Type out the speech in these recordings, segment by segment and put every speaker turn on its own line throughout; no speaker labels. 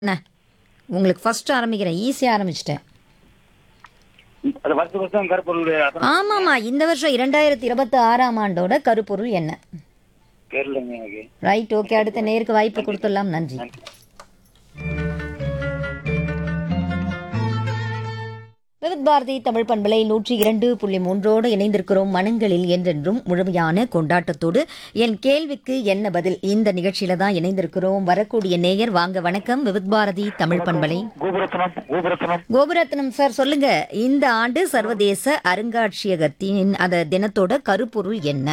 என்ன உங்களுக்கு ஃபர்ஸ்ட் ஆரம்பிக்கிறேன் ஈஸியாக ஆரம்பிச்சிட்டேன்
அது வருஷம் வருஷம் கருப்பொருள் அதான்
ஆமாம்மா இந்த வருஷம் இரண்டாயிரத்தி இருபத்தி ஆறாம் ஆண்டோட கருப்பொருள் என்ன
தெரியலங்க எனக்கு
ரைட் ஓகே அடுத்த நேருக்கு வாய்ப்பு கொடுத்துடலாம் நன்றி விவித் பாரதி தமிழ் பண்பலை நூற்றி இரண்டு புள்ளி மூன்றோடு இணைந்திருக்கிறோம் மனங்களில் என்றென்றும் முழுமையான கொண்டாட்டத்தோடு என் கேள்விக்கு என்ன பதில் இந்த நிகழ்ச்சியில தான் இணைந்திருக்கிறோம் வரக்கூடிய நேயர் வாங்க வணக்கம் விவித் பாரதி தமிழ் பண்பலை
கோபுரத்தனம் கோபுரத்தனம்
கோபுரத்னம் சார் சொல்லுங்க இந்த ஆண்டு சர்வதேச அருங்காட்சியகத்தின் அந்த தினத்தோட கருப்பொருள் என்ன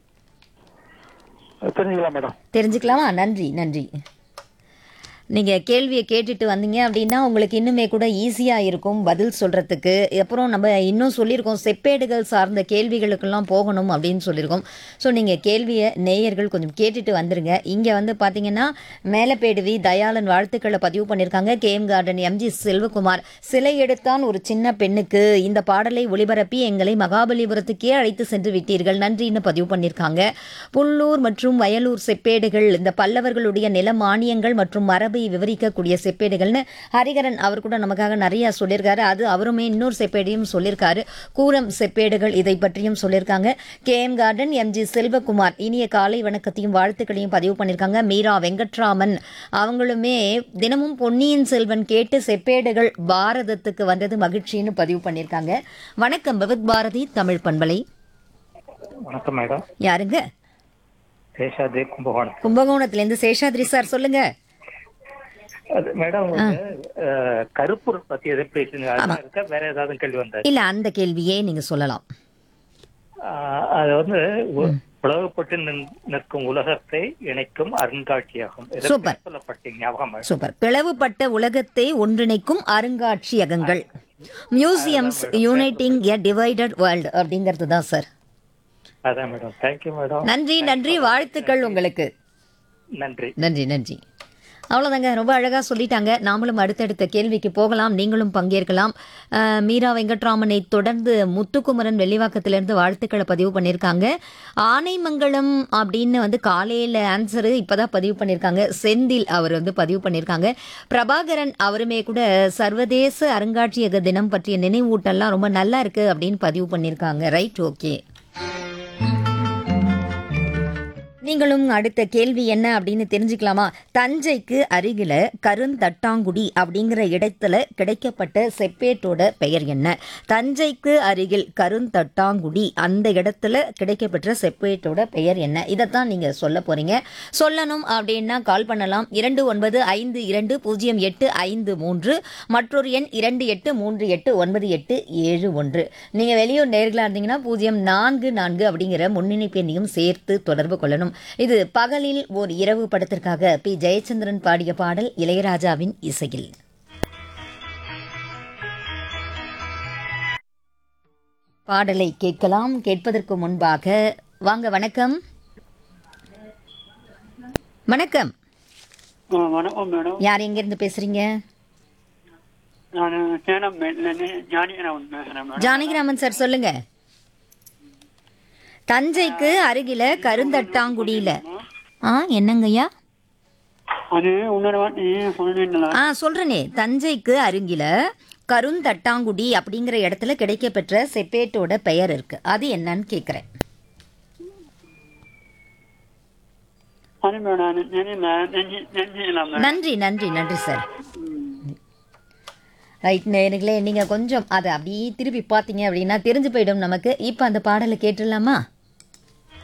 தெரிஞ்சுக்கலாம் மேடம்
தெரிஞ்சுக்கலாமா நன்றி நன்றி நீங்கள் கேள்வியை கேட்டுட்டு வந்தீங்க அப்படின்னா உங்களுக்கு இன்னுமே கூட ஈஸியாக இருக்கும் பதில் சொல்கிறதுக்கு அப்புறம் நம்ம இன்னும் சொல்லியிருக்கோம் செப்பேடுகள் சார்ந்த கேள்விகளுக்கெல்லாம் போகணும் அப்படின்னு சொல்லியிருக்கோம் ஸோ நீங்கள் கேள்வியை நேயர்கள் கொஞ்சம் கேட்டுட்டு வந்துருங்க இங்கே வந்து பார்த்தீங்கன்னா மேலப்பேடுவி தயாளன் வாழ்த்துக்களை பதிவு பண்ணியிருக்காங்க கேஎம் கார்டன் எம்ஜி செல்வகுமார் சிலை எடுத்தான் ஒரு சின்ன பெண்ணுக்கு இந்த பாடலை ஒளிபரப்பி எங்களை மகாபலிபுரத்துக்கே அழைத்து சென்று விட்டீர்கள் நன்றின்னு பதிவு பண்ணியிருக்காங்க புல்லூர் மற்றும் வயலூர் செப்பேடுகள் இந்த பல்லவர்களுடைய நில மானியங்கள் மற்றும் மரபை விவரிக்கக்கூடிய செப்பேடுகள்னு ஹரிகரன் அவர் கூட நமக்காக நிறைய சொல்லியிருக்காரு அது அவருமே இன்னொரு செப்பேடையும் சொல்லியிருக்காரு கூரம் செப்பேடுகள் இதை பற்றியும் சொல்லியிருக்காங்க K M garden MG Selvakumar இனிய காலை வணக்கத்தையும் வாழ்த்துக்களையும் பதிவு பண்ணியிருக்காங்க மீரா வெங்கட்ராமன் அவங்களுமே தினமும் பொன்னியின் செல்வன் கேட்டு செப்பேடுகள் பாரதத்துக்கு வந்தது மகிழ்ச்சின்னு பதிவு பண்ணியிருக்காங்க வணக்கம் பகவத் பாரதி தமிழ் பண்பலை
வணக்கம் மேடம்
யாருங்க
சேஷாதே கும்பகோணம்
கும்பகோணத்துலேருந்து சேஷாத்ரி சார் சொல்லுங்க
அது மேடம் வந்து அஹ், கருப்பொருள் பத்தி எதை பேசுங்க அதான் இருக்கா வேற ஏதாவது கேள்வி வந்தாரு
இல்ல அந்த கேள்வியே நீங்க சொல்லலாம்
அஹ், அது வந்து உ- உலகப்பட்டு நின்- நிற்கும் உலகத்தை இணைக்கும் அருங்காட்சியகம் இதை
சூப்பர்.
சொல்லப்பட்டீங்க ஞாபகம் மேடம்.
சூப்பர் பிளவுபட்ட உலகத்தை ஒன்றிணைக்கும் அருங்காட்சியகங்கள் museums uniting a divided world அப்படிங்கிறது தான் சார்
அதான் மேடம் தேங்க்யூ மேடம்
நன்றி நன்றி வாழ்த்துக்கள் உங்களுக்கு
நன்றி
நன்றி நன்றி அவ்வளோதாங்க ரொம்ப அழகாக சொல்லிட்டாங்க நாமளும் அடுத்தடுத்த கேள்விக்கு போகலாம் நீங்களும் பங்கேற்கலாம் அஹ், மீரா வெங்கட்ராமனை தொடர்ந்து முத்துக்குமரன் வெள்ளிவாக்கத்திலிருந்து வாழ்த்துக்களை பதிவு பண்ணியிருக்காங்க ஆனைமங்கலம் அப்படின்னு வந்து காலையில் ஆன்சரு இப்போதான் பதிவு பண்ணியிருக்காங்க செந்தில் அவர் வந்து பதிவு பண்ணியிருக்காங்க பிரபாகரன் அவருமே கூட சர்வதேச அருங்காட்சியக தினம் பற்றிய நினைவூட்டெல்லாம் ரொம்ப நல்லா இருக்கு அப்படின்னு பதிவு பண்ணியிருக்காங்க ரைட் ஓகே நீங்களும் அடுத்த கேள்வி என்ன அப்படின்னு தெரிஞ்சுக்கலாமா தஞ்சைக்கு அருகில கருந்தட்டாங்குடி அப்படிங்கிற இடத்துல கிடைக்கப்பட்ட செப்பேட்டோட பெயர் என்ன தஞ்சைக்கு அருகில் கருந்தட்டாங்குடி அந்த இடத்துல கிடைக்கப்பட்ட செப்பேட்டோட பெயர் என்ன இதைத்தான் நீங்க சொல்ல போறீங்க சொல்லணும் அப்படின்னா கால் பண்ணலாம் இரண்டு ஒன்பது ஐந்து இரண்டு பூஜ்ஜியம் எட்டு ஐந்து மூன்று மற்றொரு எண் இரண்டு எட்டு மூன்று எட்டு ஒன்பது எட்டு ஏழு ஒன்று நீங்க வெளியூர் நேர்களா இருந்தீங்கன்னா பூஜ்ஜியம் நான்கு நான்கு அப்படிங்கிற முன்னணிப்பு எண்ணையும் சேர்த்து தொடர்பு கொள்ளணும் இது பகலில் ஓர் இரவு படத்திற்காக பி ஜெயச்சந்திரன் பாடிய பாடல் இளையராஜாவின் இசையில் பாடலை கேட்கலாம் கேட்பதற்கு முன்பாக வாங்க வணக்கம் வணக்கம்
ஆ, வணக்கம் மேடம்
யார் எங்கிருந்து பேசுறீங்க
நான் சேலம் ஞானிகராமன் பேசுறேன் மேடம்
ஜானகிராமன் சார் சொல்லுங்க தஞ்சைக்கு அருகில கருந்தட்டாங்குடியில ஆ என்னங்கய்யா
அது இன்னொரு வாட்டி சொன்னீங்களா
ஆ சொல்றேனே தஞ்சைக்கு அருகில கருந்தட்டாங்குடி அப்படிங்கிற இடத்துல கிடைக்கப்பெற்ற செப்பேட்டோட பெயர் இருக்கு அது என்னன்னு கேக்குறேன்
அது மேடம் நெஞ்சில நெஞ்சி நெஞ்சிலாம் மேடம்
நன்றி நன்றி நன்றி சார் ரைட் நேர்களே நீங்க கொஞ்சம் அதை அப்படியே திருப்பி பார்த்தீங்க அப்படின்னா தெரிஞ்சு போயிடும் நமக்கு இப்போ அந்த பாடலை கேட்டுடலாமா